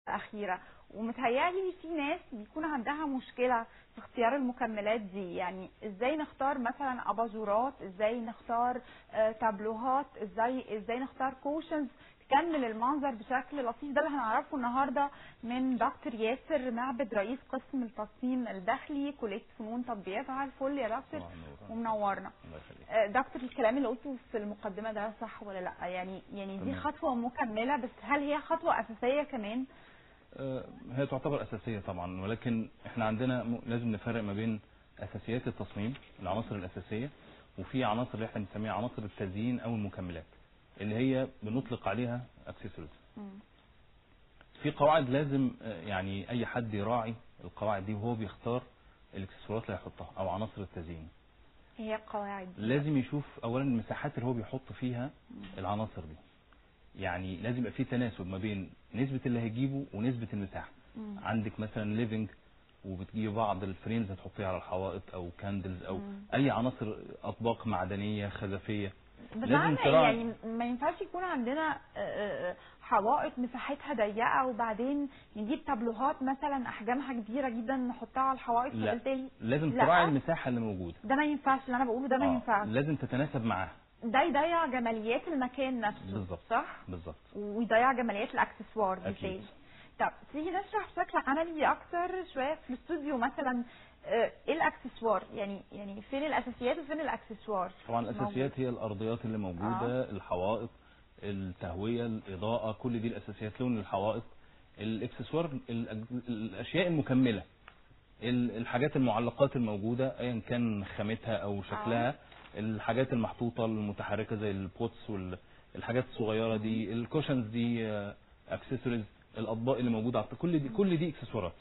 اخيره ومتهيألي في ناس بيكون عندها مشكله في اختيار المكملات دي يعني ازاي نختار مثلا اباجورات ازاي نختار آه، تابلوهات ازاي ازاي نختار كوشنز تكمل المنظر بشكل لطيف ده اللي هنعرفه النهارده من دكتور ياسر معبد رئيس قسم التصميم الداخلي كليه فنون تطبيقيه صباح الفل يا دكتور طبعاً نور. ومنورنا الله يخليك آه، دكتور الكلام اللي قلته في المقدمه ده صح ولا لا يعني يعني دي تمام. خطوه مكمله بس هل هي خطوه اساسيه كمان آه، هي تعتبر اساسيه طبعا ولكن احنا عندنا م- لازم نفرق ما بين اساسيات التصميم العناصر الاساسيه وفي عناصر اللي احنا بنسميها عناصر التزيين او المكملات اللي هي بنطلق عليها اكسسوارز مم. في قواعد لازم آه، يعني اي حد يراعي القواعد دي وهو بيختار الاكسسوارات اللي هيحطها او عناصر التزيين هي القواعد دي لازم يشوف اولا المساحات اللي هو بيحط فيها العناصر دي يعني لازم يبقى في تناسب ما بين نسبة اللي هيجيبه ونسبة المساحة مم. عندك مثلا ليفنج وبتجيب بعض الفريمز هتحطيها على الحوائط او كاندلز او مم. اي عناصر اطباق معدنية خزفية بس لازم معنى تراعي- يعني ما ينفعش يكون عندنا آه، آه، حوائط مساحتها ضيقه وبعدين نجيب تابلوهات مثلا احجامها كبيره جدا نحطها على الحوائط لا. فبالتالي لازم لا. تراعي المساحة اللي موجودة ده ما ينفعش اللي انا بقوله ده ما آه، ينفعش لازم تتناسب معاها ده يضيع جماليات المكان نفسه بالظبط. صح بالظبط ويضيع جماليات الاكسسوار أكيد. بالتالي طب تيجي نشرح بشكل عملي اكتر شويه في الاستوديو مثلا آه، ايه الاكسسوار يعني يعني فين الاساسيات وفين الاكسسوار طبعا الاساسيات هي الارضيات اللي موجوده آه. الحوائط التهويه الاضاءه كل دي الاساسيات لون الحوائط الاكسسوار الأج- الاشياء المكمله ال- الحاجات المعلقات الموجوده ايا كان خامتها او شكلها الحاجات المحطوطه المتحركه زي البوتس والحاجات الصغيره دي الكوشنز دي اكسسوارز الاطباق اللي موجوده على- كل دي كل دي اكسسوارات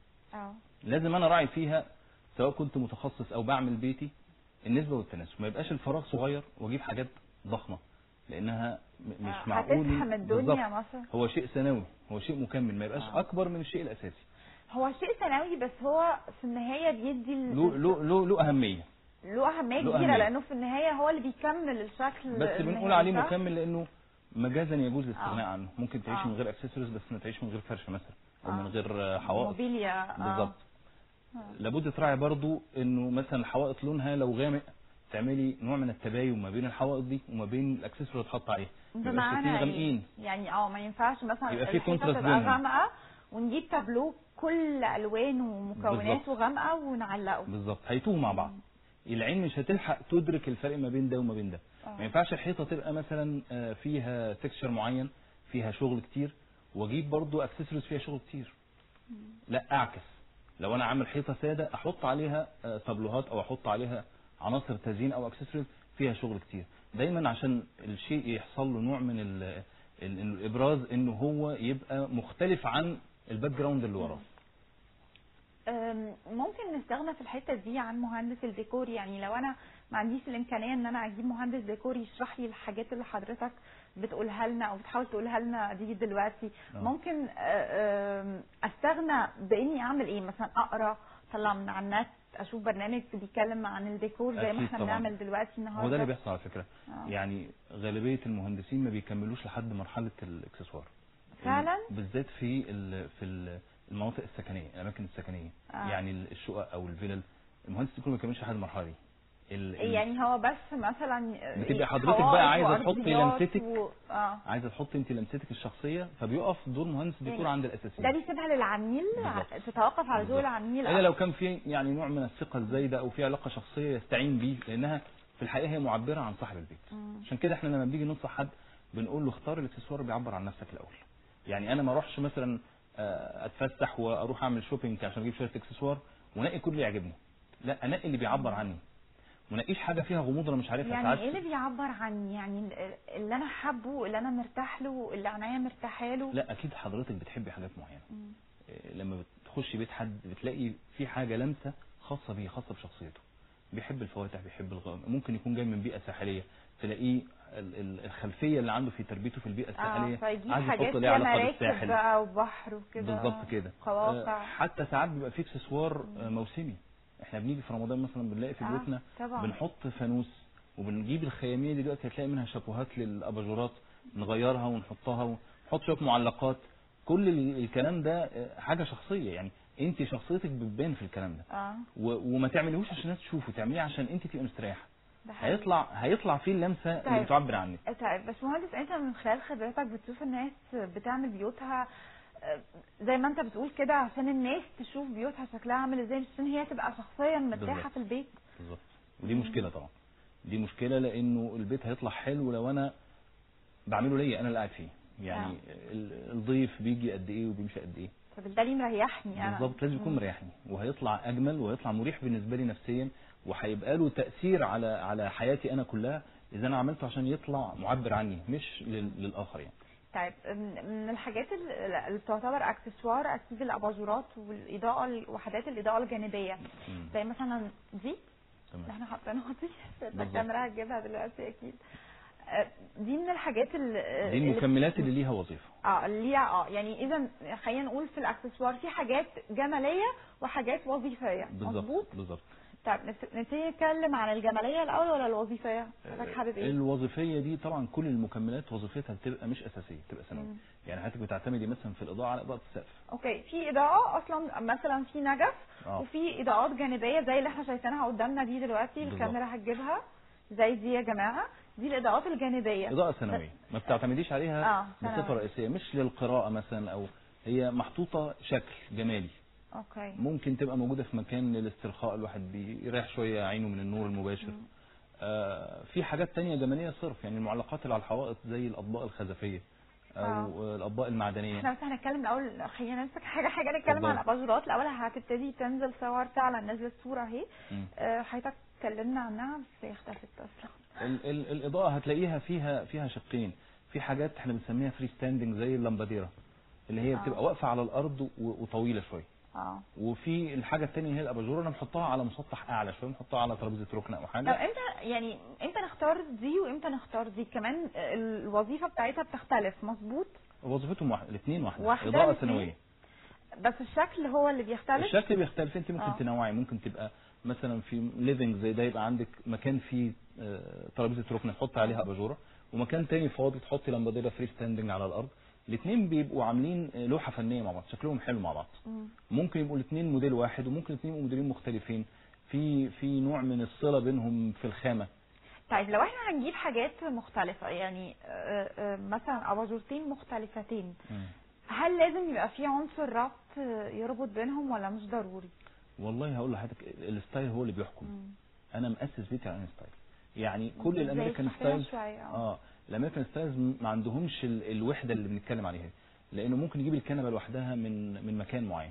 اه لازم انا راعي فيها سواء كنت متخصص او بعمل بيتي النسبه والتناسب ما يبقاش الفراغ صغير واجيب حاجات ضخمه لانها م- مش آه، معقول هتزحم الدنيا بالظبط. مثلا هو شيء ثانوي هو شيء مكمل ما يبقاش آه. اكبر من الشيء الاساسي هو شيء ثانوي بس هو في النهايه بيدي ال- له له له له اهميه له اهميه له كبيره أهمية. لانه في النهايه هو اللي بيكمل الشكل بس بنقول النهائي، عليه صح؟ مكمل لانه مجازا يجوز الاستغناء آه. عنه ممكن تعيش آه. من غير اكسسوارز بس ما تعيش من غير فرش مثلا او آه. من غير آه، حوائط موبيليا آه. بالظبط آه. لابد تراعي برضو انه مثلا الحوائط لونها لو غامق تعملي نوع من التباين ما بين الحوائط دي وما بين الاكسسوار اللي اتحط عليها ما يبقاش بمعنى الاتنين ايه؟ غامقين يعني اه ما ينفعش مثلا يبقى في الحيطة contrast تبقى بينهم. غامقه ونجيب تابلو كل الوانه ومكوناته غامقه ونعلقه بالظبط هيتوه مع بعض العين مش هتلحق تدرك الفرق ما بين ده وما بين ده آه. ما ينفعش الحيطه تبقى مثلا آه، فيها تكستشر معين فيها شغل كتير واجيب برضو اكسسوارز فيها شغل كتير لا اعكس لو انا عامل حيطه ساده احط عليها آه، تابلوهات او احط عليها عناصر تزيين او اكسسوارز فيها شغل كتير دايما عشان الشيء يحصل له نوع من ال ال- الابراز انه هو يبقى مختلف عن الباك جراوند اللي وراه أم، ممكن نستغنى في الحته دي عن مهندس الديكور يعني لو انا ما عنديش الامكانيه ان انا اجيب مهندس ديكور يشرح لي الحاجات اللي حضرتك بتقولها لنا او بتحاول تقولها لنا دي دلوقتي آه. ممكن أه، أم، استغنى باني اعمل ايه مثلا اقرا طلع من على النت اشوف برنامج بيتكلم عن الديكور زي ما أكيد احنا طبعاً. بنعمل دلوقتي النهارده هو ده اللي بيحصل على فكره آه. يعني غالبيه المهندسين ما بيكملوش لحد مرحله الاكسسوار فعلا بالذات في ال- في ال- المناطق السكنيه الاماكن السكنيه آه. يعني الشقق او الفلل المهندس يكون ما بيكملش لحد المرحله دي ال- ال- يعني هو بس مثلا بتبقى حضرتك بقى حوائط عايزة تحطي وأرضيات لمستك. و... اه عايزه تحطي انت لمستك الشخصيه فبيقف دور مهندس ديكور يعني عند ده الاساسيين بيسيبها للعميل بالظبط. تتوقف على ذوق بالظبط. العميل الا لو كان في يعني نوع من الثقه الزايده او في علاقه شخصيه يستعين بيه لانها في الحقيقه هي معبره عن صاحب البيت مم. عشان كده احنا لما بنيجي ننصح حد بنقول له اختار الاكسسوار اللي بيعبر عن نفسك الاول يعني انا ما اروحش مثلا آه، اتفسح واروح اعمل شوبينج عشان اجيب شويه اكسسوار وانقي كل اللي يعجبني لا انقي اللي بيعبر عني ما انقيش حاجه فيها غموض انا مش عارفها يعني ساعات ايه اللي بيعبر عني يعني ال- اللي انا حابه اللي انا مرتاح له اللي عينيا مرتاحه له لا اكيد حضرتك بتحبي حاجات معينه مم. إيه، لما بتخشي بيت حد بتلاقي في حاجه لمسه خاصه بيه خاصه بشخصيته بيحب الفواتح بيحب الغامق ممكن يكون جاي من بيئه ساحليه تلاقيه ال- ال- الخلفيه اللي عنده في تربيته في البيئه اه الساحليه فيجيب عايز حاجات يحط ليه فيها علاقه مراكب بالساحل بقى وبحر وكده بالظبط كده قواقع آه، حتى ساعات بيبقى في اكسسوار آه، موسمي احنا بنيجي في رمضان مثلا بنلاقي في آه، بيوتنا طبعا. بنحط فانوس وبنجيب الخياميه دلوقتي هتلاقي منها شابوهات للاباجورات نغيرها ونحطها ونحط شويه معلقات كل ال- الكلام ده آه، حاجه شخصيه يعني انت شخصيتك بتبان في الكلام ده اه و- وما تعمليهوش عشان الناس تشوفه تعمليه عشان انت تبقي مستريحه ده حقيقي. هيطلع هيطلع فيه اللمسه طيب. اللي بتعبر عنك طيب باشمهندس انت من خلال خبرتك بتشوف الناس بتعمل بيوتها آه، زي ما انت بتقول كده عشان الناس تشوف بيوتها شكلها عامل ازاي مش عشان هي تبقى شخصيا مرتاحه بالظبط. في البيت بالظبط ودي مشكله طبعا دي مشكله لانه البيت هيطلع حلو لو انا بعمله ليا انا اللي قاعد فيه يعني ال- الضيف بيجي قد ايه وبيمشي قد ايه فبالتالي مريحني انا بالظبط لازم يكون مريحني وهيطلع اجمل وهيطلع مريح بالنسبه لي نفسيا وهيبقى له تاثير على على حياتي انا كلها اذا انا عملته عشان يطلع معبر عني مش لل- للاخر يعني طيب من من الحاجات ال- اللي تعتبر اكسسوار اكيد الاباجورات والاضاءه وحدات الاضاءه الجانبيه مم. زي مثلا دي اللي تمام احنا حاطينها دي بالظبط. الكاميرا هتجيبها دلوقتي اكيد آه، دي من الحاجات ال- دي اللي المكملات اللي ليها وظيفه اه اللي هي اه يعني اذا خلينا نقول في الاكسسوار في حاجات جماليه وحاجات وظيفيه مظبوط بالظبط بالظبط طيب نبت- نبتدي نتكلم عن الجماليه الاول ولا الوظيفيه حضرتك حابب ايه الوظيفيه دي طبعا كل المكملات وظيفتها بتبقى مش اساسيه بتبقى ثانويه مم. يعني حضرتك بتعتمدي مثلا في الاضاءه على اضاءه السقف اوكي في اضاءه اصلا مثلا في نجف اه وفي اضاءات جانبيه زي اللي احنا شايفينها قدامنا دي دلوقتي بالظبط. الكاميرا هتجيبها زي دي يا جماعه دي الاضاءات الجانبيه اضاءه ثانويه ما بتعتمديش عليها اه بصفه ثانوية. رئيسيه مش للقراءه مثلا او هي محطوطه شكل جمالي اوكي ممكن تبقى موجوده في مكان للاسترخاء الواحد بيريح شويه عينه من النور المباشر مم. آه في حاجات تانية جماليه صرف يعني المعلقات اللي على الحوائط زي الاطباق الخزفيه او آه. الاطباق المعدنيه احنا بس هنتكلم الاول خلينا نمسك حاجه حاجه نتكلم اتفضل. عن الاباجورات الاول هتبتدي تنزل صور فعلا نزلت صوره اهي مم. آه، حضرتك اتكلمنا عنها بس هي اختفت اصلا ال ال الاضاءه هتلاقيها فيها فيها شقين في حاجات احنا بنسميها فري ستاندنج زي اللمباديرا اللي هي آه. بتبقى واقفه على الارض و- وطويله شويه اه وفي الحاجه الثانيه هي الاباجوره انا بنحطها على مسطح اعلى شويه بنحطها على ترابيزه ركن او طب حاجه امتى يعني امتى نختار دي وامتى نختار دي كمان الوظيفه بتاعتها بتختلف مظبوط وظيفتهم واحده الاثنين واحده واحدة اضاءه الاتنين؟ ثانويه بس الشكل هو اللي بيختلف الشكل بيختلف انت ممكن آه. تنوعي ممكن تبقى مثلا في ليفنج زي ده يبقى عندك مكان فيه آه، ترابيزه ركن تحط عليها اباجوره ومكان تاني فاضي تحطي لمباديره فري ستاندنج على الارض الاثنين بيبقوا عاملين آه، لوحه فنيه مع بعض شكلهم حلو مع بعض مم. ممكن يبقوا الاثنين موديل واحد وممكن الاثنين يبقوا موديلين مختلفين في في نوع من الصله بينهم في الخامه طيب لو احنا هنجيب حاجات مختلفه يعني آه، آه، مثلا اباجورتين مختلفتين هل لازم يبقى في عنصر ربط آه، يربط بينهم ولا مش ضروري؟ والله هقول لحضرتك الستايل هو اللي بيحكم مم. انا مؤسس بيتي على ستايل يعني كل زي الامريكان اشرح لنا ستايلز شوية، اه. اه الامريكان ستايلز ما عندهمش ال- الوحده اللي بنتكلم عليها لانه ممكن يجيب الكنبه لوحدها من من مكان معين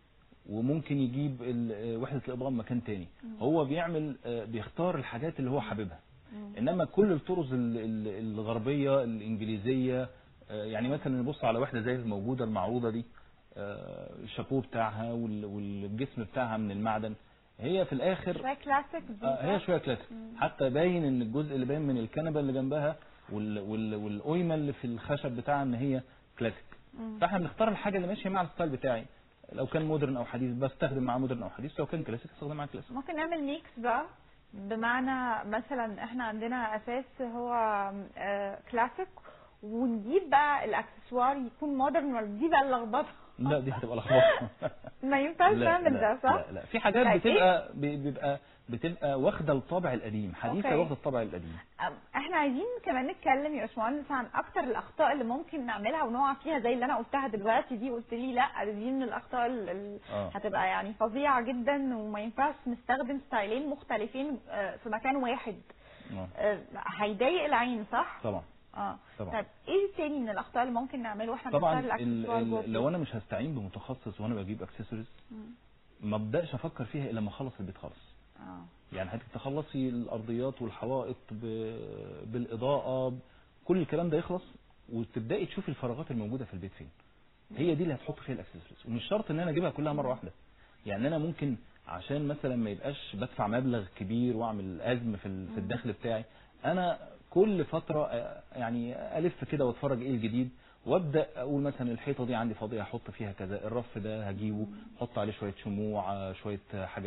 وممكن يجيب ال- آه، وحده الاضاءه من مكان تاني هو بيعمل آه، بيختار الحاجات اللي هو حاببها مم. انما كل الطرز ال- ال- الغربيه الانجليزيه آه، يعني مثلا نبص على واحده زي الموجوده المعروضه دي آه، الشابو بتاعها وال- والجسم بتاعها من المعدن هي في الاخر شويه كلاسيك دي آه، هي صح؟ شويه كلاسيك حتى باين ان الجزء اللي باين من الكنبه اللي جنبها وال وال والقيمه اللي في الخشب بتاعها ان هي كلاسيك مم. فاحنا بنختار الحاجه اللي ماشيه مع الستايل بتاعي لو كان مودرن او حديث بستخدم معاه مودرن او حديث لو كان كلاسيك استخدم معاه كلاسيك ممكن نعمل ميكس بقى بمعنى مثلا احنا عندنا اساس هو آه، كلاسيك ونجيب بقى الاكسسوار يكون مودرن ولا دي بقى اللخبطه لا دي هتبقى لخبطه ما ينفعش لا تعمل لا ده صح؟ لا, لا في حاجات طيب بتبقى بي- بيبقى بتبقى واخده الطابع القديم حديثه أوكي. واخده الطابع القديم أم، احنا عايزين كمان نتكلم يا باشمهندس عن اكتر الاخطاء اللي ممكن نعملها ونقع فيها زي اللي انا قلتها دلوقتي دي قلت لي لا دي من الاخطاء اللي آه. هتبقى يعني فظيعه جدا وما ينفعش نستخدم ستايلين مختلفين آه، في مكان واحد آه، آه، هيضايق العين صح؟ طبعا اه طبعا. طيب ايه تاني من الاخطاء اللي ممكن نعمله واحنا طبعا بنختار ال الاكسسوار جوه ال لو انا مش هستعين بمتخصص وانا بجيب اكسسوارز مم. ما ابداش افكر فيها الا لما اخلص البيت خالص اه يعني حضرتك تخلصي الارضيات والحوائط ب... بالاضاءه ب... كل الكلام ده يخلص وتبداي تشوفي الفراغات الموجوده في البيت فين هي دي اللي هتحط فيها الاكسسوارز ومش شرط ان انا اجيبها كلها مره واحده يعني انا ممكن عشان مثلا ما يبقاش بدفع مبلغ كبير واعمل ازم في ال- في الدخل بتاعي انا كل فتره آه، يعني الف كده واتفرج ايه الجديد وابدا اقول مثلا الحيطه دي عندي فاضيه احط فيها كذا الرف ده هجيبه احط عليه شويه شموع آه، شويه آه، حاجات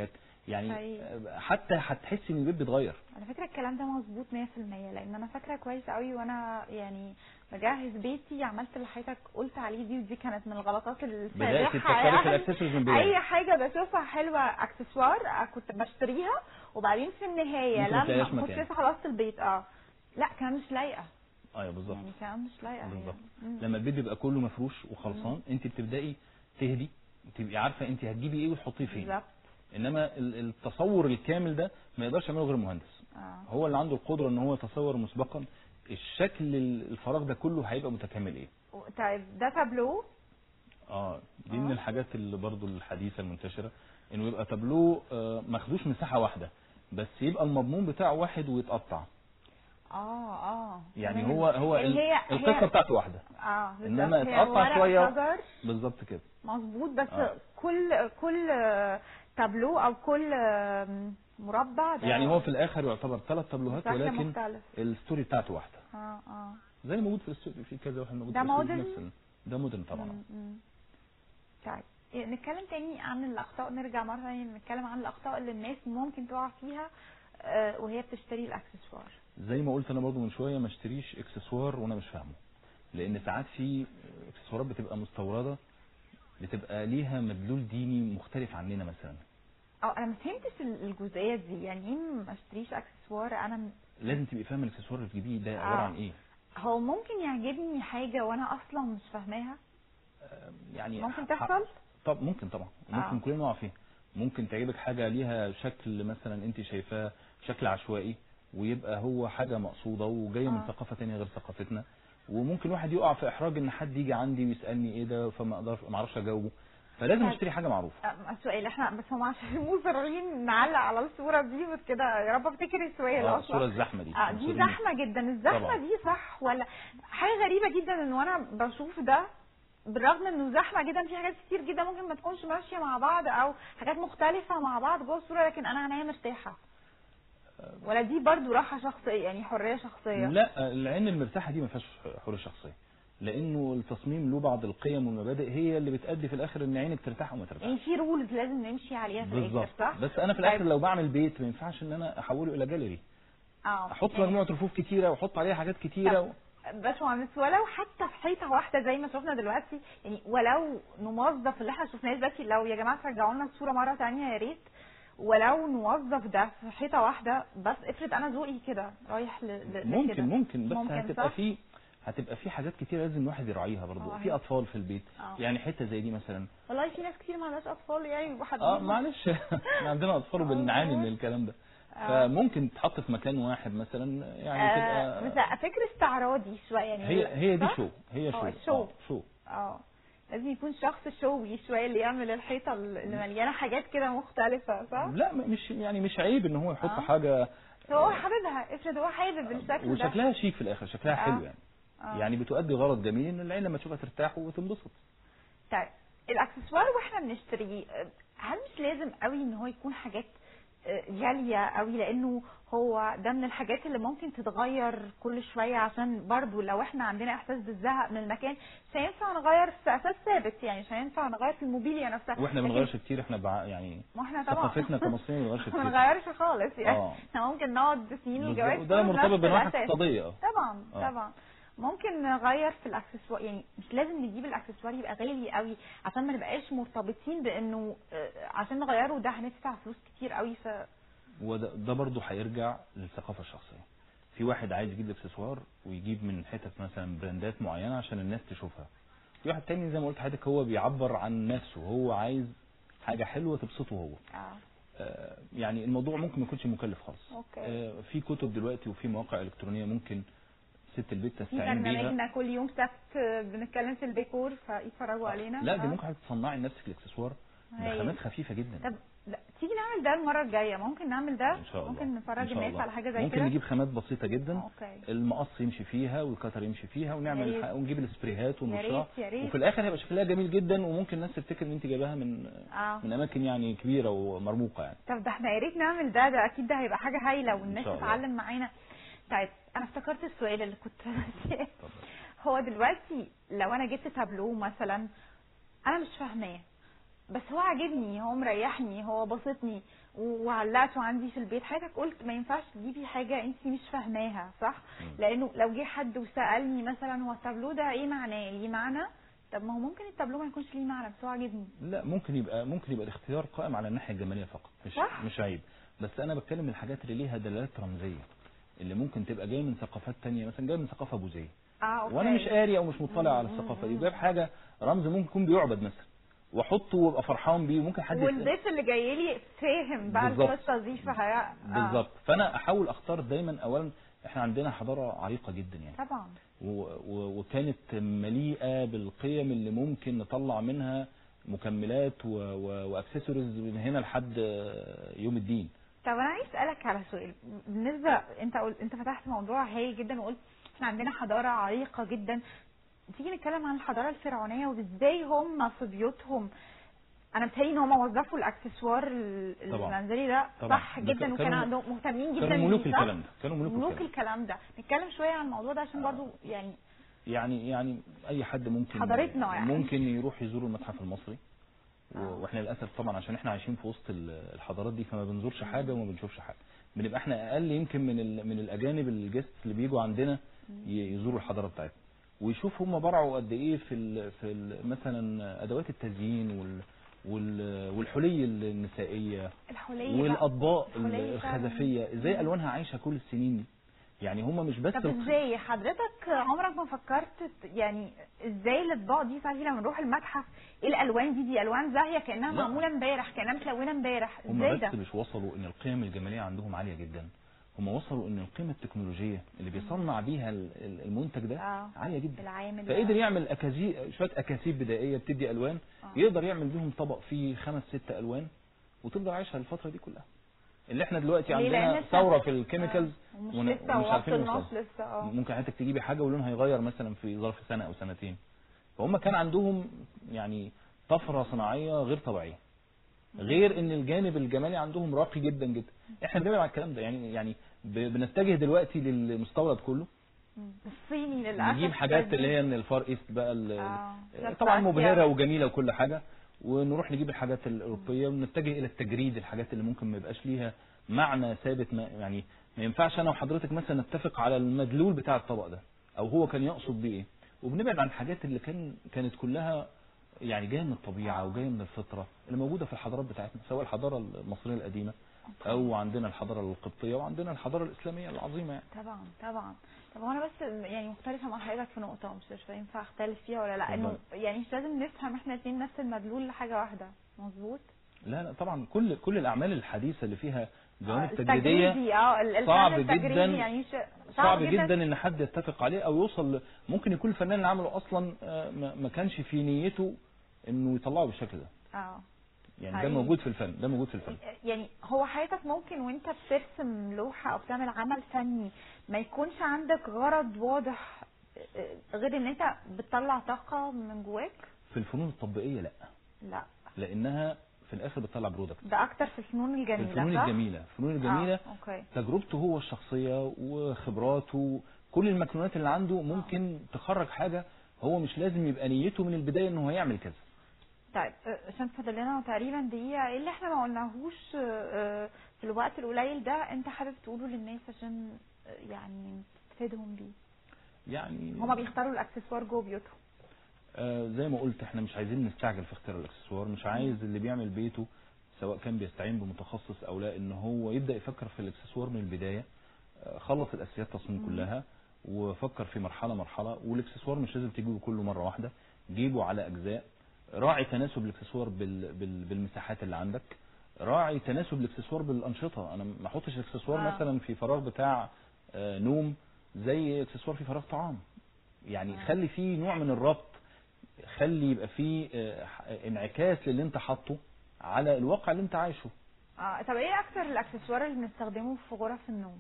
يعني حقيقي. آه، حتى هتحسي ان البيت بيتغير على فكره الكلام ده مظبوط 100% لان انا فاكره كويس قوي وانا يعني بجهز بيتي عملت اللي حضرتك قلت عليه دي ودي كانت من الغلطات بداتي الفادحه تفكري في يعني. الاكسسوارز من اي بدايه حاجه بشوفها حلوه اكسسوار آه، كنت بشتريها وبعدين في النهايه ممكن ما لما تلاقيهاش كنت مكان. لسه خلصت البيت اه لا كمان مش لايقه ايوه بالظبط يعني كمان مش لايقه هي. بالظبط مم. لما البيت بيبقى كله مفروش وخلصان انت بتبداي تهدي تبقي عارفه انت هتجيبي ايه وتحطيه فين بالظبط انما ال- التصور الكامل ده ما يقدرش يعمله غير مهندس اه هو اللي عنده القدره ان هو يتصور مسبقا الشكل ال- الفراغ ده كله هيبقى متكامل ايه طيب ده تابلو اه دي آه. من الحاجات اللي برضو الحديثه المنتشره انه يبقى تابلو آه، ماخدوش مساحه واحده بس يبقى المضمون بتاعه واحد ويتقطع اه اه يعني تمام. هو هو يعني ال- هي القصه هي بتاعته واحده اه بالظبط. إنما هي اتقطع ورق شوية. شجر بالظبط كده مظبوط بس آه. كل كل تابلو او كل مربع ده يعني هو في الاخر يعتبر ثلاث تابلوهات شكل ولكن مختلف الستوري بتاعته واحده اه اه زي موجود في الاستوديو في كذا واحد موجود ده في الاستوديو مودرن؟ نفس ال- ده مودرن طبعا مم، مم. طيب إيه، نتكلم تاني عن الاخطاء نرجع مره ثانيه نتكلم عن الاخطاء اللي الناس ممكن تقع فيها آه، وهي بتشتري الاكسسوار زي ما قلت انا برضو من شويه ما اشتريش اكسسوار وانا مش فاهمه لان ساعات في اكسسوارات بتبقى مستورده بتبقى ليها مدلول ديني مختلف عننا مثلا اه انا ما فهمتش ال- الجزئيه دي يعني ايه ما اشتريش اكسسوار انا م- لازم تبقي فاهمه الاكسسوار اللي تجيبيه ده عباره آه. عن ايه هو ممكن يعجبني حاجه وانا اصلا مش فاهماها آه، يعني ممكن ح- تحصل طب ممكن طبعا ممكن آه. كلنا نقع فيها ممكن تعجبك حاجه ليها شكل مثلا انت شايفاه شكل عشوائي ويبقى هو حاجه مقصوده وجايه من آه. ثقافه تانية غير ثقافتنا وممكن واحد يقع في احراج ان حد يجي عندي ويسالني ايه ده فما اقدرش ما اعرفش اجاوبه فلازم طيب. اشتري حاجه معروفه أه، السؤال احنا بس هم عشان مصرين نعلق على الصوره دي بس كده يا رب افتكر السؤال اه اصلا الصوره الزحمه دي اه دي مصرين. زحمه جدا الزحمه طبعا. دي صح ولا حاجه غريبه جدا ان وانا بشوف ده بالرغم انه زحمه جدا في حاجات كتير جدا ممكن ما تكونش ماشيه مع بعض او حاجات مختلفه مع بعض جوه الصوره لكن انا عينيا مرتاحه ولا دي برضو راحه شخصيه يعني حريه شخصيه لا العين المرتاحه دي ما فيهاش حريه شخصيه لانه التصميم له بعض القيم والمبادئ هي اللي بتادي في الاخر ان عينك ترتاح او ما ترتاحش يعني في رولز لازم نمشي عليها في الاخر بالظبط صح؟ بس انا في الاخر طيب. لو بعمل بيت ما ينفعش ان انا احوله الى جاليري اه احط يعني مجموعه رفوف كتيره واحط عليها حاجات كتيره و... باشمهندس ولو حتى في حيطه واحده زي ما شفنا دلوقتي يعني ولو نوظف اللي احنا شفناه دلوقتي لو يا جماعه ترجعوا لنا الصوره مره ثانيه يا ريت ولو نوظف ده في حيطه واحده بس افرض انا ذوقي كده رايح ل... ل... ممكن لكده. ممكن بس ممكن هتبقى صح؟ في هتبقى في حاجات كتير لازم الواحد يراعيها برضو اه، في هي- اطفال في البيت اه. يعني حته زي دي مثلا والله في ناس كتير ما عندهاش اطفال يعني واحد اه معلش احنا عندنا اطفال وبنعاني من الكلام ده اه. فممكن تتحط في مكان واحد مثلا يعني آه تبقى بس فكر استعراضي شويه يعني هي هي دي صح؟ شو هي شو اه، اه شو. شو اه لازم يكون شخص شوي شويه اللي يعمل الحيطه اللي مليانه حاجات كده مختلفه صح؟ لا م- مش يعني مش عيب ان هو يحط اه. حاجه هو حاببها افرض هو حابب الشكل ده وشكلها شيك في الاخر شكلها اه. حلو يعني اه. يعني بتؤدي غرض جميل ان العين لما تشوفها ترتاح وتنبسط طيب الاكسسوار واحنا بنشتريه آه، هل مش لازم قوي ان هو يكون حاجات آه، غاليه قوي لانه هو ده من الحاجات اللي ممكن تتغير كل شويه عشان برضو لو احنا عندنا احساس بالزهق من المكان مش هينفع نغير في اساس ثابت يعني مش هينفع نغير في الموبيليا نفسها واحنا ما لكن- بنغيرش كتير احنا بع... يعني ما احنا طبعا ثقافتنا كمصريين ما بنغيرش ما كتير نغيرش خالص يعني اه. احنا ممكن نقعد سنين بالظبط. وجواز وده كله مرتبط بنفس بنواحي الأساس. اقتصاديه اه طبعا اه. طبعا ممكن نغير في الاكسسوار يعني مش لازم نجيب الاكسسوار يبقى غالي قوي عشان ما نبقاش مرتبطين بانه آه، عشان نغيره ده هندفع فلوس كتير قوي ف وده ده برضه هيرجع للثقافه الشخصيه في واحد عايز يجيب اكسسوار ويجيب من حتت مثلا براندات معينه عشان الناس تشوفها في واحد تاني زي ما قلت لحضرتك هو بيعبر عن نفسه هو عايز حاجه حلوه تبسطه هو اه آه، يعني الموضوع ممكن ما يكونش مكلف خالص اوكي آه، في كتب دلوقتي وفي مواقع الكترونيه ممكن ست البيت في تستعين بيها برنامجنا كل يوم سبت آه، بنتكلم في الديكور فيتفرجوا علينا لا دي آه. ممكن حضرتك تصنعي لنفسك الاكسسوار هايل. بخامات خفيفه جدا طب لا تيجي نعمل ده المره الجايه ممكن نعمل ده ان شاء الله ممكن إن نفرج شاء الناس الله. على حاجه زي ممكن كده نجيب خامات بسيطه جدا اوكي المقص يمشي فيها والكتر يمشي فيها يا ونعمل ريت. الح- ونجيب السبريهات يا ونرشها ريت يا ريت وفي الاخر هيبقى شكلها جميل جدا وممكن الناس تفتكر ان انت جايباها من اه من اماكن يعني كبيره ومرموقه يعني طب ده احنا يا ريت نعمل ده ده اكيد ده هيبقى حاجه هايله والناس شاء الله. تتعلم معانا طيب انا افتكرت السؤال اللي كنت ناسياه. اتفضل. هو دلوقتي لو انا جبت تابلو مثلا انا مش فاهماه بس هو عاجبني هو مريحني هو بسطني و- وعلقته عندي في البيت حضرتك قلت ما ينفعش تجيبي حاجه انت مش فاهماها صح مم. لانه لو جه حد وسالني مثلا هو التابلو ده ايه معناه ليه معنى طب ما هو ممكن التابلو ما يكونش ليه معنى بس هو عاجبني لا ممكن يبقى ممكن يبقى الاختيار قائم على الناحيه الجماليه فقط مش صح. مش عيب بس انا بتكلم الحاجات اللي ليها دلالات رمزيه اللي ممكن تبقى جايه من ثقافات تانية مثلا جايه من ثقافه بوذيه اه اوكي وانا مش قاري او مش مطلع على مم، الثقافه مم، دي جايب حاجه رمز ممكن يكون بيعبد مثلا واحطه وابقى فرحان بيه وممكن حد يسأل. والضيف اللي جاي لي فاهم بقى بالظبط. القصه دي فهي آه. بالظبط فانا احاول اختار دايما اولا احنا عندنا حضاره عريقه جدا يعني طبعا و- و- وكانت مليئه بالقيم اللي ممكن نطلع منها مكملات و- و- واكسسوارز من هنا لحد يوم الدين طب انا عايز اسالك على سؤال بالنسبه انت قلت انت فتحت موضوع هايل جدا وقلت احنا عندنا حضاره عريقه جدا تيجي نتكلم عن الحضاره الفرعونيه وازاي هم في بيوتهم انا متهيألي ان هم وظفوا الاكسسوار ال- طبعا. المنزلي ده طبعا. صح ده جدا كانوا- وكان عندهم مهتمين جدا كانوا ملوك بيه، صح؟ الكلام ده كانوا ملوك, ملوك الكلام الكلام ده نتكلم شويه عن الموضوع ده عشان برضو يعني يعني يعني اي حد ممكن حضارتنا يعني. ممكن يروح يزور المتحف المصري و- آه. واحنا للاسف طبعا عشان احنا عايشين في وسط ال- الحضارات دي فما بنزورش حاجه وما بنشوفش حاجه بنبقى احنا اقل يمكن من ال- من الاجانب الجست اللي بيجوا عندنا ي- يزوروا الحضاره بتاعتنا ويشوف هم برعوا قد ايه في ال في ال مثلا ادوات التزيين وال وال والحلي النسائيه الحليه بقى. والاطباق الحلي فعلاً. الخزفيه ازاي مم. الوانها عايشه كل السنين دي يعني هم مش بس طب الخ- ازاي حضرتك عمرك ما فكرت ت- يعني ازاي الاطباق دي صحيح لما نروح المتحف ايه الالوان دي دي الوان زاهيه كانها لا. معموله امبارح كانها متلونه امبارح هم ازاي بس ده مش وصلوا ان القيم الجماليه عندهم عاليه جدا هم وصلوا ان القيمه التكنولوجيه اللي بيصنع بيها ال- ال- المنتج ده آه. عاليه جدا العامل ده. فقدر يعمل اكاذيب شويه اكاذيب بدائيه بتدي الوان آه. يقدر يعمل بيهم طبق فيه خمس ست الوان وتفضل عايشه الفتره دي كلها اللي احنا دلوقتي ليه؟ لأن عندنا لسه- ثوره في الكيميكالز آه. ومش ون- لسه ومش عارفين وصلناش نوصل لسه اه ممكن حضرتك تجيبي حاجه ولونها يغير مثلا في ظرف سنه او سنتين فهم كان عندهم يعني طفره صناعيه غير طبيعيه غير ان الجانب الجمالي عندهم راقي جدا جدا احنا بنبعد عن الكلام ده يعني يعني ب- بنتجه دلوقتي للمستورد كله مم. الصيني للاسف نجيب حاجات دي- اللي هي من الفار ايست بقى ال- آه. طبعا آسيا. مبهره وجميله وكل حاجه ونروح نجيب الحاجات الاوروبيه ونتجه الى التجريد الحاجات اللي ممكن ما يبقاش ليها معنى ثابت ما يعني ما ينفعش انا وحضرتك مثلا نتفق على المدلول بتاع الطبق ده او هو كان يقصد بيه ايه وبنبعد عن الحاجات اللي كان كانت كلها يعني جايه من الطبيعه وجايه من الفطره اللي موجوده في الحضارات بتاعتنا سواء الحضاره المصريه القديمه او عندنا الحضاره القبطيه وعندنا الحضاره الاسلاميه العظيمه يعني طبعا طبعا طب هو انا بس يعني مختلفه مع حضرتك في نقطه مش مش ينفع اختلف فيها ولا لا انه يعني مش لازم نفهم احنا الاثنين نفس المدلول لحاجه واحده مظبوط لا لا طبعا كل كل الاعمال الحديثه اللي فيها جوانب آه، تجريديه التجريدي، اه ال- الفن صعب التجريدي جدا يعني ش... صعب جدا ان حد يتفق عليه او يوصل ل- ممكن يكون الفنان اللي عمله اصلا آه، ما ما كانش في نيته انه يطلعه بالشكل ده اه يعني ده حقيقي. موجود في الفن ده موجود في الفن يعني هو حياتك ممكن وانت بترسم لوحة او بتعمل عمل فني ما يكونش عندك غرض واضح آه، غير ان انت بتطلع طاقة من جواك في الفنون التطبيقيه لا لا لانها في الاخر بتطلع برودكت ده اكتر في الفنون الجميلة الفنون صح؟ الجميله الفنون الجميله آه. اوكي تجربته هو الشخصيه وخبراته كل المكنونات اللي عنده ممكن تخرج حاجه هو مش لازم يبقى نيته من البدايه انه هيعمل كذا طيب آه، عشان فاضل لنا تقريبا دقيقة ايه اللي احنا ما قلناهوش آه، في الوقت القليل ده انت حابب تقوله للناس عشان آه، يعني تفيدهم بيه يعني هما بيختاروا الاكسسوار جوه بيوتهم آه زي ما قلت احنا مش عايزين نستعجل في اختيار الاكسسوار مش عايز اللي بيعمل بيته سواء كان بيستعين بمتخصص او لا ان هو يبدا يفكر في الاكسسوار من البدايه آه خلص الاساسيات التصميم كلها وفكر في مرحله مرحله والاكسسوار مش لازم تجيبه كله مره واحده جيبه على اجزاء راعي تناسب الاكسسوار بال بال بالمساحات اللي عندك راعي تناسب الاكسسوار بالانشطه انا ما احطش الاكسسوار آه. مثلا في فراغ بتاع آه نوم زي اكسسوار في فراغ طعام يعني آه. خلي فيه نوع من الربط خلي يبقى فيه آه، ح- انعكاس للي انت حاطه على الواقع اللي انت عايشه اه طب ايه اكتر الاكسسوار اللي بنستخدمه في غرف النوم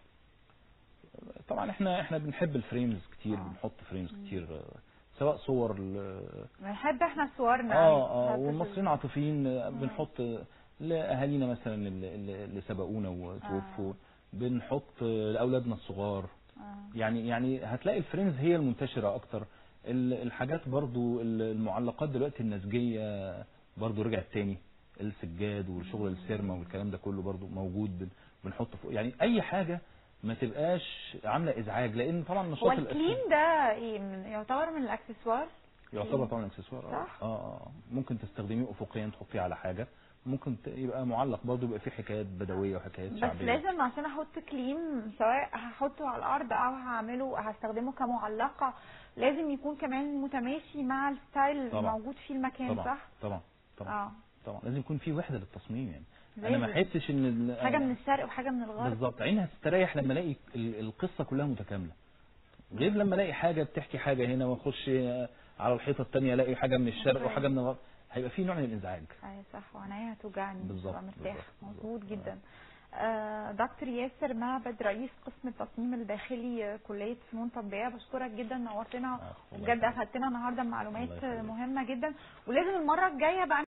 طبعا احنا احنا بنحب الفريمز كتير آه. بنحط فريمز كتير آه، سواء صور ل- بنحب احنا صورنا اه اه بنحب والمصريين عاطفيين آه، بنحط آه، لاهالينا مثلا اللي, اللي اللي سبقونا وتوفوا بنحط آه، لاولادنا الصغار آه. يعني يعني هتلاقي الفريمز هي المنتشرة أكتر ال- الحاجات برضو ال- المعلقات دلوقتي النسجية برضو رجع تاني السجاد وشغل السيرما والكلام ده كله برضو موجود بن- بنحطه فوق يعني اي حاجه ما تبقاش عامله ازعاج لان طبعا هو نشاط الكليم ده ايه من- يعتبر من الاكسسوار يعتبر طبعا اكسسوار اه صح؟ اه آه. ممكن تستخدميه افقيا تحطيه على حاجه ممكن ت- يبقى معلق برضو يبقى فيه حكايات بدويه وحكايات بس شعبيه لازم عشان احط كليم سواء هحطه على الارض او هعمله هستخدمه كمعلقه لازم يكون كمان متماشي مع الستايل اللي طبعا. موجود في المكان طبعا صح؟ طبعا طبعا اه طبعا لازم يكون في وحده للتصميم يعني انا ما لازم. احسش ان ال- حاجه من الشرق وحاجه من الغرب بالظبط عيني هتستريح لما الاقي ال- القصه كلها متكامله غير لما الاقي حاجه بتحكي حاجه هنا واخش على الحيطه الثانيه الاقي حاجه من الشرق أوكي. وحاجه من الغرب هيبقى في نوع من الانزعاج ايوه صح وعينيا هتوجعني مش بالظبط، هبقى مرتاح بالظبط، مظبوط بالظبط. جدا آه دكتور ياسر معبد رئيس قسم التصميم الداخلي آه، كليه فنون تطبيقيه بشكرك جدا نورتنا آه، الله بجد يخليك. افدتنا النهارده معلومات الله يخليك. مهمه جدا ولازم المره الجايه بقى